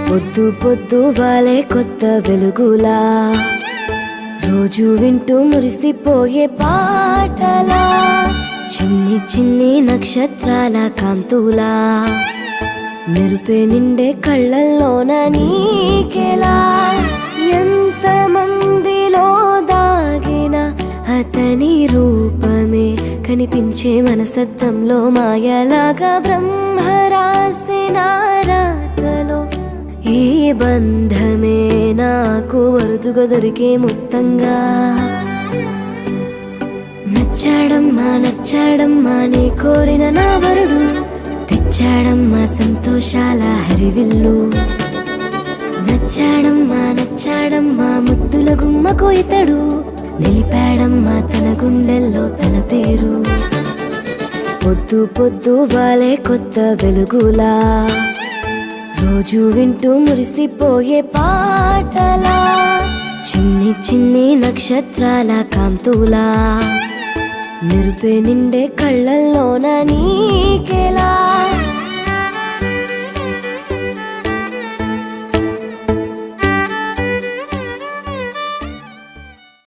పొద్దు పొద్దు వాలే కొత్త వెలుగులా రోజు వింటూ మురిసిపోయే పాటలా చిన్ని చిన్ని నక్షత్రాల కాంతులా మెరుపే నిండే కళ్ళల్లోన నీకెలా ఎంత మందిలో దాగిన అతని రూపమే కనిపించే మనసత్తంలో మాయలాగా బ్రహ్మ రాసిన రాతలో ఈ బంధమే నాకు వరుదుగా దొరికే మొత్తంగా నచ్చాడమ్మా నచ్చాడమ్మా నీ కోరిన నా వరుడు తెచ్చాడమ్మా సంతోషాల హరివిల్లు నచ్చాడమ్మా నచ్చాడమ్మా ముద్దుల గుమ్మకు ఇతడు నిలిపాడమ్మా తన గుండెల్లో తన పేరు పొద్దు పొద్దు వాలే కొత్త వెలుగులా రోజు వింటూ మురిసిపోయే పాటలా చిన్ని చిన్ని నక్షత్రాల కాంతులా మెరుపే నిండే కళ్ళల్లోన నీకెలా